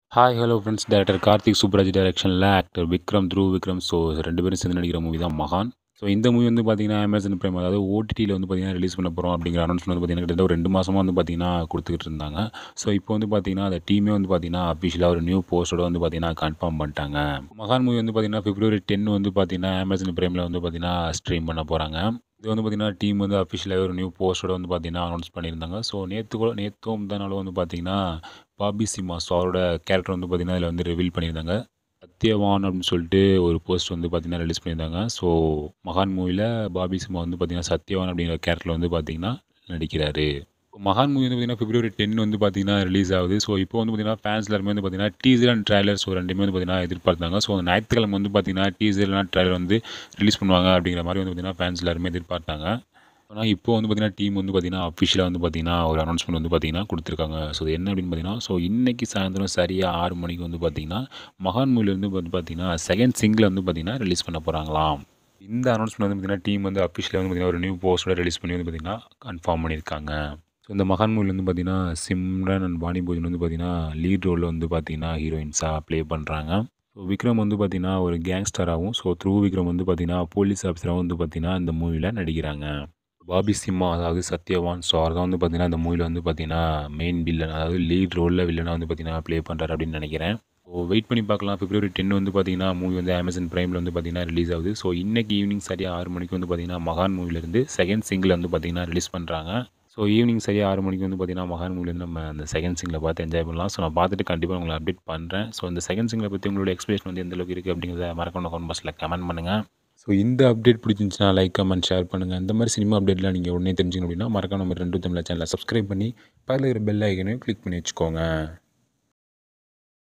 hi hello friends director Karthik Subbaraj டைரக்ஷனில் actor Vikram Dhruv Vikram so ரெண்டு பேரும் சேர்ந்து நடிக்கிற மூவி தான் மகான் ஸோ இந்த மூவி வந்து பார்த்தீங்கன்னா அமேசான் பிரைம் அதாவது ஓடிடியில் வந்து பார்த்தீங்கன்னா ரிலீஸ் பண்ண போகிறோம் அப்படிங்கிற அனௌன்ஸ்மெண்ட் வந்து பார்த்தீங்கன்னா கிட்டத்தட்ட ஒரு ரெண்டு மாதமாக வந்து பார்த்தீங்கன்னா கொடுத்துக்கிட்டு இருந்தாங்க ஸோ இப்போ வந்து பார்த்தீங்கன்னா அந்த டீமே வந்து பார்த்தீங்கன்னா அஃபிஷியலாக ஒரு நியூ போஸ்டோட வந்து பார்த்தீங்கன்னா கன்ஃபார்ம் பண்ணிட்டாங்க மகான் மூவி வந்து பார்த்தீங்கன்னா பிப்ரவரி டென் வந்து பார்த்தீங்கன்னா அமேசான் பிரைமில் வந்து பார்த்தீங்கன்னா ஸ்ட்ரீம் பண்ண போகிறாங்க இது வந்து பார்த்தீங்கன்னா டீம் வந்து அஃபிஷியலாக ஒரு நியூ போஸ்டோட வந்து பார்த்தீங்கன்னா அனௌன்ஸ் பண்ணியிருந்தாங்க ஸோ நேற்று கூட நேற்றும் முந்தானாலும் வந்து பார்த்தீங்கன்னா பாபி சிம்மா ஸோ அவரோட கேரக்டர் வந்து பார்த்தீங்கன்னா இதில் வந்து ரிவீல் பண்ணியிருந்தாங்க சத்யவான் அப்படின்னு சொல்லிட்டு ஒரு போஸ்ட் வந்து பார்த்தீங்கன்னா ரிலீஸ் பண்ணியிருந்தாங்க ஸோ மகான் மூவியில் பாபி சிம்மா வந்து பார்த்தீங்கன்னா சத்யவான் அப்படிங்கிற கேரக்டரில் வந்து பார்த்தீங்கன்னா நடிக்கிறாரு மகான் மூவி வந்து பார்த்தீங்கன்னா பிப்ரவரி டென் வந்து பார்த்தீங்கன்னா ரிலீஸ் ஆகுது ஸோ இப்போ வந்து பார்த்தீங்கன்னா ஃபேன்ஸ் எல்லாருமே வந்து பார்த்தீங்கன்னா டீசர் அண்ட் ட்ரைலர் ஸோ ரெண்டுமே வந்து பார்த்தீங்கன்னா எதிர்பார்த்தாங்க ஸோ அந்த ஞாயிற்றுக்கிழமை வந்து பார்த்தீங்கன்னா டீசர் அண்ட் ட்ரைலர் வந்து ரிலீஸ் பண்ணுவாங்க அப்படிங்கிற மாதிரி வந்து பார்த்தீங்கன்னா ஃபேன்ஸ் எல்லாருமே எதிர்பார்த்தாங்க ஆனால் இப்போ வந்து பார்த்தீங்கன்னா டீம் வந்து பார்த்தீங்கன்னா அஃபிஷியலாக வந்து பார்த்தீங்கன்னா ஒரு அனௌன்ஸ்மெண்ட் வந்து பார்த்தீங்கன்னா கொடுத்துருக்காங்க ஸோ அது என்ன அப்படின்னு பார்த்தீங்கன்னா ஸோ இன்றைக்கி சாயந்தரம் சரியாக ஆறு மணிக்கு வந்து பார்த்தீங்கன்னா மகான் மூவிலேருந்து வந்து பார்த்தீங்கன்னா செகண்ட் சிங்கில் வந்து பார்த்தீங்கன்னா ரிலீஸ் பண்ண போகிறாங்களாம் இந்த அனௌன்ஸ்மெண்ட் வந்து பார்த்தீங்கன்னா டீம் வந்து அஃபிஷியலாக வந்து பார்த்தீங்கன்னா ஒரு நியூ போஸ்டோட ரிலீஸ் பண்ணி வந்து பார்த்தீங்கன்னா கன்ஃபார்ம் பண்ணியிருக்காங்க ஸோ இந்த மகான் மூவில வந்து பார்த்தீங்கன்னா சிம்ரன் அண்ட் பானி பூஜன் வந்து பார்த்தீங்கன்னா லீட் ரோலில் வந்து பார்த்தீங்கன்னா ஹீரோயின்ஸாக ப்ளே பண்ணுறாங்க ஸோ விக்ரம் வந்து பார்த்தீங்கன்னா ஒரு கேங்ஸ்டராகவும் ஸோ த்ரூ விக்ரம் வந்து பார்த்தீங்கன்னா போலீஸ் ஆஃபீஸராகவும் வந்து பார்த்தீங்கன்னா இந்த மூவியில் நடிக்கிறாங்க பாபி சிம்மா அதாவது சத்யவான் ஸோ அவர் தான் வந்து பார்த்தீங்கன்னா இந்த மூவியில் வந்து பார்த்தீங்கன்னா மெயின் வில்லன் அதாவது லீட் ரோலில் வில்லனாக வந்து பார்த்தீங்கன்னா ப்ளே பண்ணுறாரு அப்படின்னு நினைக்கிறேன் ஸோ வெயிட் பண்ணி பார்க்கலாம் பிப்ரவரி டென் வந்து பார்த்தீங்கன்னா மூவி வந்து அமேசான் ப்ரைமில் வந்து பார்த்தீங்கன்னா ரிலீஸ் ஆகுது ஸோ இன்றைக்கி ஈவினிங் சரியாக ஆறு மணிக்கு வந்து பார்த்தீங்கன்னா மகான் மூவிலேருந்து செகண்ட் சிங்கில் வந்து பார்த்தீங்கன்னா ரிலீஸ் பண்ணுறாங்க ஸோ ஈவினிங் சரியாக ஆறு மணிக்கு வந்து பார்த்தீங்கன்னா மகான் மூவிலேருந்து நம்ம அந்த செகண்ட் சிங்கில் பார்த்து என்ஜாய் பண்ணலாம் ஸோ நான் பார்த்துட்டு கண்டிப்பாக உங்களை அப்டேட் பண்ணுறேன் ஸோ இந்த செகண்ட் சிங்கில் பற்றி உங்களோட எக்ஸ்பிரேஷன் வந்து எந்த அளவுக்கு இருக்குது அப்படிங்கிறத மறக்காம கமெண்ட் பாக்ஸில் கமெண்ட் பண்ணுங்கள் ஸோ இந்த அப்டேட் பிடிச்சிருந்துச்சுன்னா லைக் கமெண்ட் ஷேர் பண்ணுங்கள் இந்த மாதிரி சினிமா அப்டேட்லாம் நீங்கள் உடனே தெரிஞ்சுக்கணும் அப்படின்னா மறக்காம நம்ம ரெண்டு தமிழ் சேனலை சப்ஸ்கிரைப் பண்ணி பக்கத்தில் இருக்கிற பெல் ஐக்கனையும் கிளிக் பண்ணி வச்சுக்கோங்க